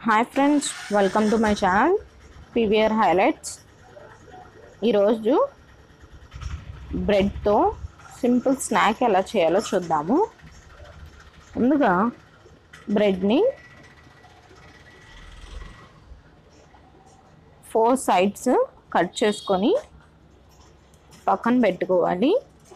hi friends welcome to my channel P V R highlights ఈరోజు బ్రెడ్తో simple snack ఎలా చేయాలో చూద్దాము ముందుగా బ్రెడ్ని ఫోర్ సైడ్స్ కట్ చేసుకొని పక్కన పెట్టుకోవాలి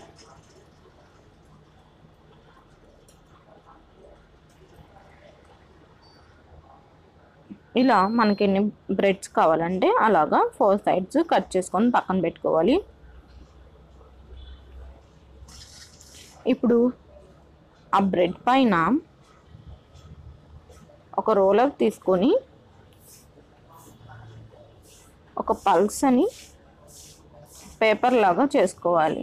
ఇలా మనకి ఎన్ని బ్రెడ్స్ కావాలంటే అలాగా ఫోర్ సైడ్స్ కట్ చేసుకొని పక్కన పెట్టుకోవాలి ఇప్పుడు ఆ బ్రెడ్ పైన ఒక రోలర్ తీసుకొని ఒక పల్స్ అని పేపర్ లాగా చేసుకోవాలి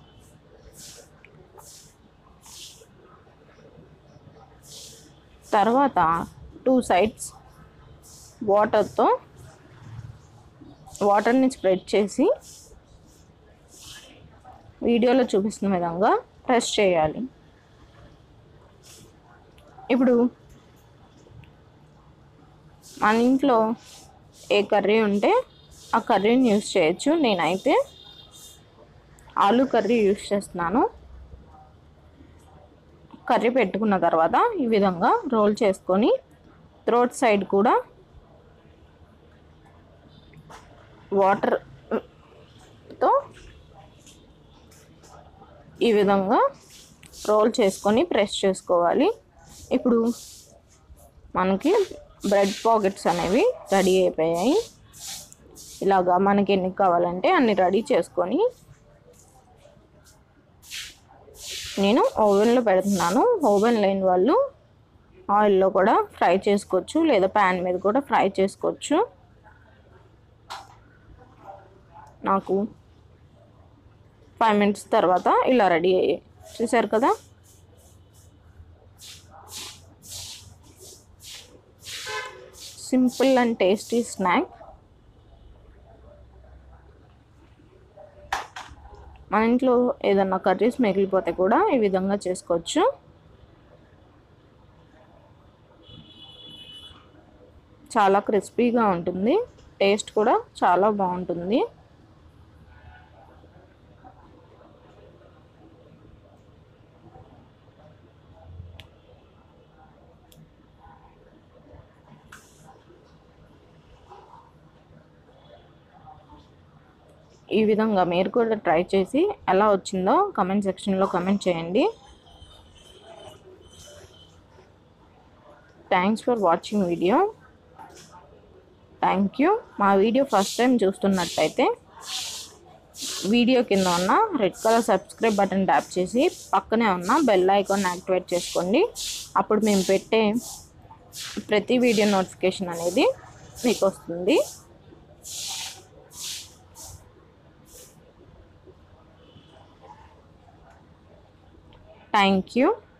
తర్వాత టూ సైడ్స్ వాటర్తో వాటర్ని స్ప్రెడ్ చేసి వీడియోలో చూపిస్తున్న విధంగా ప్రెస్ చేయాలి ఇప్పుడు మన ఇంట్లో ఏ కర్రీ ఉంటే ఆ కర్రీని యూస్ చేయొచ్చు నేనైతే ఆలు కర్రీ యూస్ చేస్తున్నాను కర్రీ పెట్టుకున్న తర్వాత ఈ విధంగా రోల్ చేసుకొని థ్రోట్ సైడ్ కూడా వాటర్తో ఈ విధంగా రోల్ చేసుకొని ప్రెస్ చేసుకోవాలి ఇప్పుడు మనకి బ్రెడ్ పాకెట్స్ అనేవి రెడీ అయిపోయాయి ఇలాగా మనకి ఎన్ని కావాలంటే అన్ని రెడీ చేసుకొని నేను ఓవెన్లో పెడుతున్నాను ఓవెన్ లేని వాళ్ళు ఆయిల్లో కూడా ఫ్రై చేసుకోవచ్చు లేదా ప్యాన్ మీద కూడా ఫ్రై చేసుకోవచ్చు నాకు ఫైవ్ మినిట్స్ తర్వాత ఇలా రెడీ అయ్యాయి చూసారు కదా సింపుల్ అండ్ టేస్టీ స్నాక్ మన ఇంట్లో ఏదన్నా కర్రీస్ మిగిలిపోతే కూడా ఈ విధంగా చేసుకోవచ్చు చాలా క్రిస్పీగా ఉంటుంది టేస్ట్ కూడా చాలా బాగుంటుంది ఈ విధంగా మీరు కూడా ట్రై చేసి ఎలా వచ్చిందో కమెంట్ సెక్షన్లో కమెంట్ చేయండి thanks for watching video thank you మా వీడియో ఫస్ట్ టైం చూస్తున్నట్టయితే వీడియో కింద ఉన్న red colour subscribe button tap చేసి పక్కనే ఉన్న బెల్ ఐకాన్ యాక్టివేట్ చేసుకోండి అప్పుడు మేము పెట్టే ప్రతి వీడియో నోటిఫికేషన్ అనేది మీకు వస్తుంది థ్యాంక్ యూ